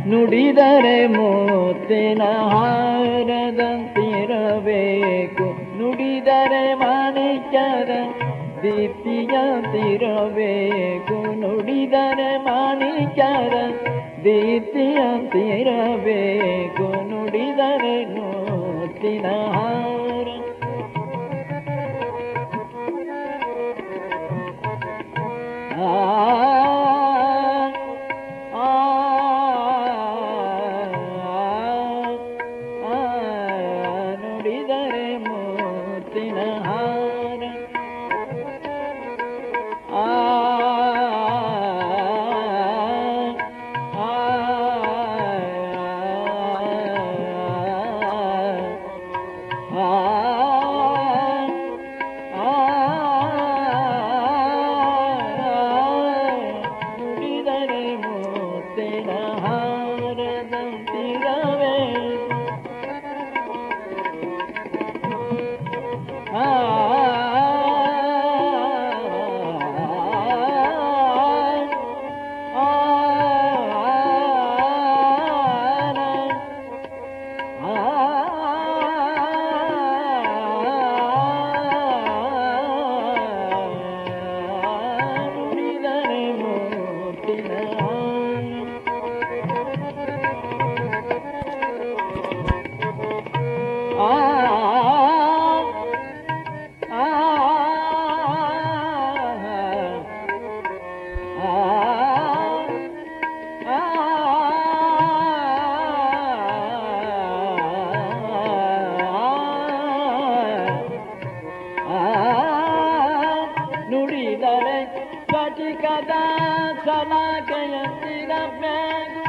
ನುಡಿದರೆ ಮುತ್ತಿನ ಹಾರದಂತಿರಬೇಕು ನುಡಿದರೆ ಮಾಣಿಕ್ಯದ ದೀಪ್ತಿಯಂತಿರಬೇಕು ನುಡಿದರೆ ಮಾಣಿಕ್ಯದ ದೀಪ್ತಿಯಂತಿರಬೇಕು ನುಡಿದರೆ ಮುತ್ತಿನ ಹಾರ ನುಡಿದರೆ ಮೂರ್ತಿನ ಹಾರ ಆ ನುಡಿದರೆ ಮೂರ್ತಿನ ಹಾರದಂತಿರವೇ ಆ ನುಡಿದರೆ ಮೂರ್ತಿನ ನುಡಿದರೆ ಸ್ಫಟಿಕದ ಸಲಾಕೆಯಂತಿರಬೇಕು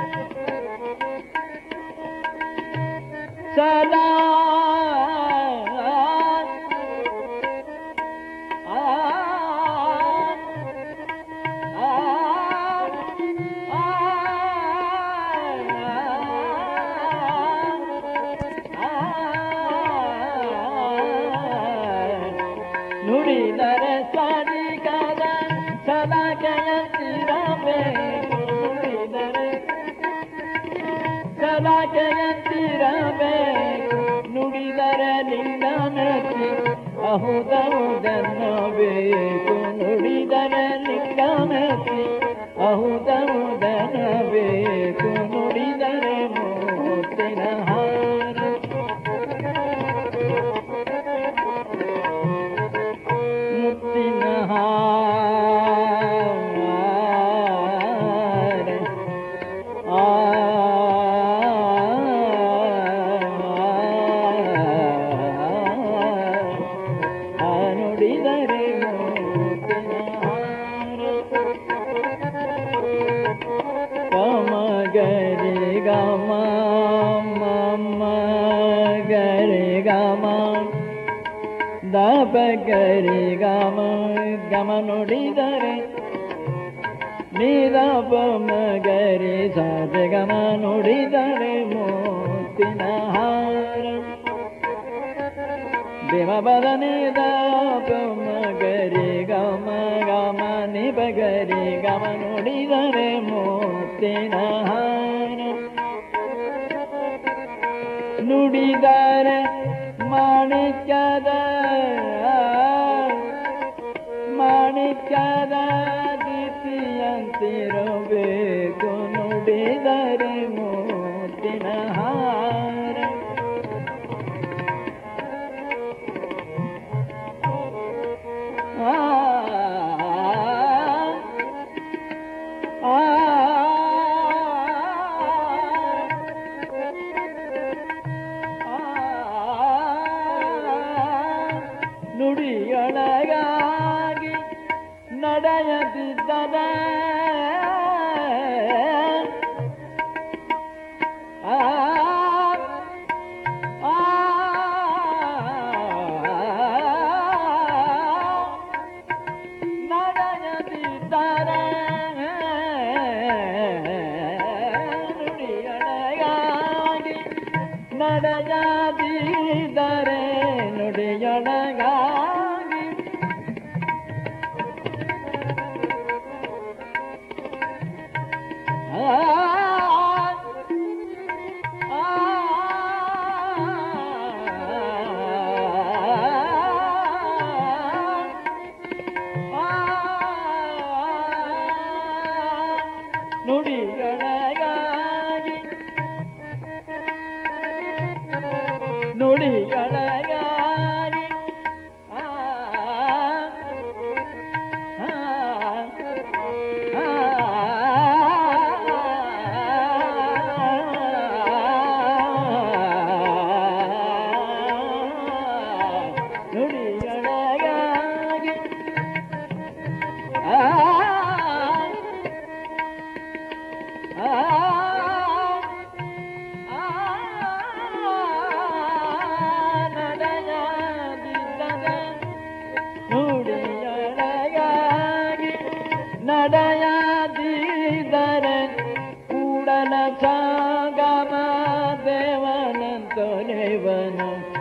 ಸದಾ ಆ, ಆ, ಆ, ನುಡಿದರೆ ಸಡಿಗದ ಸಲಾಕೆಯಂತಿರಬೇಕು ನುಡಿದರೆ ಸಲಾಕೆಯಂತಿರಬೇಕು ನುಡಿದರೆ ಲಿಂಗನತಿ ಅಹುದೌದನ್ನಬೇಕು ನುಡಿದರೆ ಲಿಂಗನತಿ ಅಹುದೌದನ್ನಬೇಕು ನುಡಿದರೆ ಮೂರ್ತಿನ ಹಾರ ಮುತ್ತಿನ ಹಾರ ಆ ಆ ನುಡಿದರೆ ಮೂರ್ತಿನ ಹಾರ ಗಮ ಗರಿ ಗಮ ಮಮ ಗರಿ ಗಮ ದಪ ಗರಿ ಗಮ ಗಮ ನುಡಿದರೆ ನಿದಪ ಮಗರಿ ಸಾಜ ಗಮ ನುಡಿದರೆ ಮೂರ್ತಿನ ಹಾರ ದೇವ ಬದ ನಿದಪ ಮಗರಿ ಗಮ ಗಮ ನಿಪಗರಿ ಗಮ ನುಡಿದರೆ ಮೂರ್ತಿನ ಹಾರ ನುಡಿದರೆ ಮಾಣಿಕ್ಯದ ಮಾಣಿಕ್ಯದ ದೀಪ್ತಿಯಂತಿರಬೇಕು ನುಡಿದರೆ ಮೂರ್ತಿನ ಹಾರ ಆ ಆ ನುಡಿಯೊಳಗಾಗಿ ನಡೆಯದಿದ್ದರೆ ಆ ಆ ನಡೆಯದಿದ್ದರೆ ನುಡಿಯೊಳಗಾಗಿ ನಡೆಯದಿದ್ದರೆ ನುಡಿಯೊಳಗಾಗಿ ಆ ನುಡಿಗಳಾಗಿ ನುಡಿಗಳಾಗಿ ಆ ಆ ನುಡಿಗಳಾಗಿ ಆ ನುಡಿಯೊಳಗಾಗಿ ನಡೆಯದಿದ್ದರೆ ಕೂಡಲ ಸಾಗಮ ದೇವನಂತೊಲೆವನು